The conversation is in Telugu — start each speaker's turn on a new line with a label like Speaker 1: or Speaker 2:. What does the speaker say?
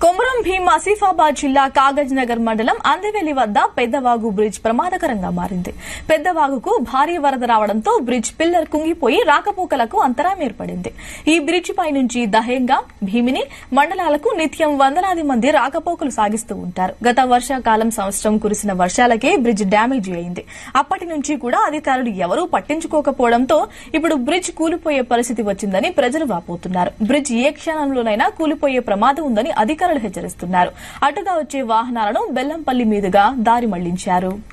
Speaker 1: కొమరం భీం ఆసిఫాబాద్ జిల్లా కాగజ్ నగర్ మండలం అందవేలి వద్ద పెద్దవాగు బ్రిడ్జ్ ప్రమాదకరంగా మారింది పెద్దవాగుకు భారీ వరద రావడంతో బ్రిడ్జ్ పిల్లర్ కుంగిపోయి రాకపోకలకు అంతరాయం ఏర్పడింది ఈ బ్రిడ్జ్ పై నుంచి దహేంగా భీమిని మండలాలకు నిత్యం వందలాది మంది రాకపోకలు సాగిస్తూ ఉంటారు గత వర్షాకాలం సంవత్సరం కురిసిన వర్షాలకే బ్రిడ్జ్ డ్యామేజీ అయింది అప్పటి నుంచి కూడా అధికారులు ఎవరూ పట్టించుకోకపోవడంతో ఇప్పుడు బ్రిడ్జ్ కూలిపోయే పరిస్థితి వచ్చిందని ప్రజలు వాపోతున్నారు బ్రిడ్జ్ ఏ క్షణంలోనైనా కూలిపోయే ప్రమాదం ఉందని అధికారులు హెచ్చరిస్తున్నారు అటుగా వచ్చే వాహనాలను బెల్లంపల్లి మీదుగా దారి మళ్లించారు